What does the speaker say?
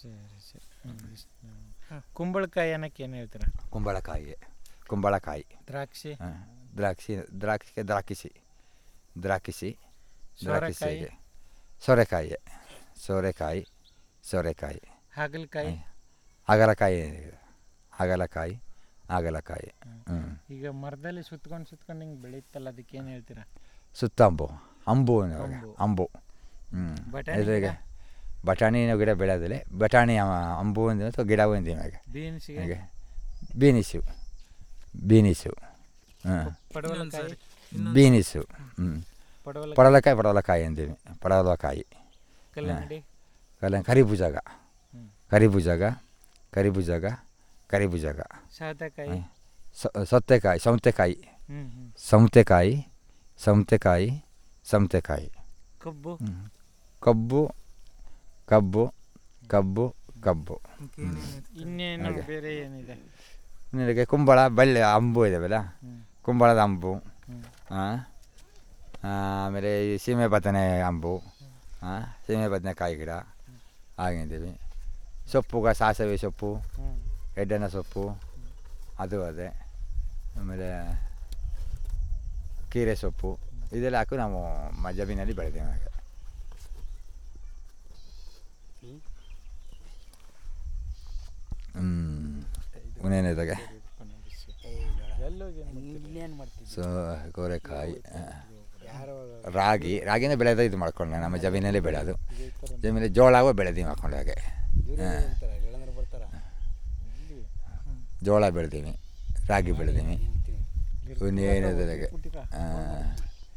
ಸರಿ ಸರಿ ಹ್ಮ್, ಇಷ್ಟು. ಕುಂಬಳಕಾಯಿ ಅನ್ನಕ್ಕೆ ಏನು ಹೇಳ್ತೀರಾ ಕುಂಬಳಕಾಯಿ ಕುಂಬಳಕಾಯಿ ದ್ರಾಕ್ಷಿ ಹಾಂ ದ್ರಾಕ್ಷಿ ದ್ರಾಕ್ಷಿಗೆ ದ್ರಾಕ್ಷಿ ದ್ರಾಕ್ಷಿ ಸೋರೆಕಾಯಿ ದ್ರಾಕ್ಷಿಗೆ ಸೋರೆಕಾಯಿ ಸೋರೆಕಾಯಿ ಸೋರೆಕಾಯಿ ಹಾಗಲಕಾಯಿ ಹಾಗಲಕಾಯಿ ಏನಿದೆ ಹಾಗಲಕಾಯಿ ಹಾಗಲಕಾಯಿ ಹ್ಞೂ ಈಗ ಮರದಲ್ಲಿ ಸುತ್ಕೊಂಡು ಸುತ್ಕೊಂಡು ಹಿಂಗೆ ಬೆಳೀತಲ್ಲ ಅದಕ್ಕೆ ಏನು ಹೇಳ್ತೀರಾ ಸುತ್ತ ಅಂಬು ಅಂಬು ಅನ್ನುವಾಗ. ಅಂಬು. ಅಂಬು ಹ್ಞೂ ಬಟಾಣಿ ಎದುರಿಗೆ ಬಟಾಣಿ ಗಿಡ ಬೆಳೆಯೋದಿಲ್ಲ ಬಟಾಣಿ ಅವ- ಅಂಬು ಒಂದು ಅಥವಾ ಗಿಡ ಒಂದು ಹಾಗೆ ಬೀನ್ಸ್ಗೆ ಹಾಗೆ ಬೀನಿಸು ಬೀನಿಸು ಹಾಂ ಪಡವಲಕಾಯಿ ಬೀನಿಸು ಹ್ಞೂ ಪಡವಲಕಾಯಿ ಪಡವಲಕಾಯಿ ಪಡವಲಕಾಯಿ ಅಂತೀವಿ ಪಡವಲಕಾಯಿ ಕಲ್ಲಂಗಡಿ ಕಲ್ಲ ಕರಿಭುಜಾಗ ಹ್ಮ್. ಕರಿಭುಜಾಗ ಕರಿಭುಜಾಗ ಕರಿಭುಜಾಗ ಸೌತೆಕಾಯಿ ಸ- ಸೌತೆಕಾಯಿ ಸೌತೆಕಾಯಿ ಹ್ಞೂ ಹ್ಞೂ ಸೌತೆಕಾಯಿ ಸೌತೆಕಾಯಿ ಸೌತೆಕಾಯಿ ಕಬ್ಬು ಹ್ಮ್. ಕಬ್ಬು ಕಬ್ಬು ಕಬ್ಬು ಕಬ್ಬು ಇನ್ನೇನು ಬೇರೆ ಏನಿದೆ ನಿನಗೆ ಕುಂಬಳ ಬಳ್ಳಿ ಅಂಬು ಇದಾವಲ್ಲ ಹ್ಞೂ ಕುಂಬಳದ ಅಂಬು ಹ್ಞೂ ಹಾಂ ಆಮೇಲೆ ಈ ಸೀಮೆ ಬದನೆ ಅಂಬು ಹಾಂ ಸೀಮೆ ಬದನೆಕಾಯಿ ಗಿಡ ಆಗಿದ್ದೀವಿ ಸೊಪ್ಪುಗ ಸಾಸಿವೆ ಸೊಪ್ಪು ಹ್ಞೂ ಎಡ್ಡೆನ ಸೊಪ್ಪು ಅದು ಅದೇ ಆಮೇಲೆ ಕೀರೆ ಸೊಪ್ಪು ಇದೆಲ್ಲ ಹಾಕು ನಾವು ಮ ಜಮೀನಲ್ಲಿ ಬೆಳೆದೇವೆ ಹಾಗೆ ಹ್ಞೂ ಇನ್ನೇನಿದಾಗೆ ಎಲ್ಲೋಗಿ ಇಲ್ಲೇನು ಮಾಡ್ತೀವಿ ಸೊ ಕೋರೆಕಾಯಿ ಆ, ರಾಗಿ ರಾಗಿನೇ ಬೆಳೆಯೋದು ಇದು ಮಾಡ್ಕೊಂಡೆ ನಮ್ಮ ಜಮೀನಲ್ಲಿ ಬೆಳೆಯೋದು ಜಮೀನಲ್ಲಿ ಜೋಳವೂ ಬೆಳೆದೀವಿ ಹಾಕೊಂಡು ಹಾಗೆ ಹಾಂ ಬರ್ತಾರೆ ಇಳಂದ್ರೆ ಬರ್ತಾರ ಜೋಳ ಬೆಳೆದೀವಿ ರಾಗಿ ಬೆಳೆದೀವಿ ಇನ್ನೇನಿದೆ ಹಾಗೆ ಹಾಂ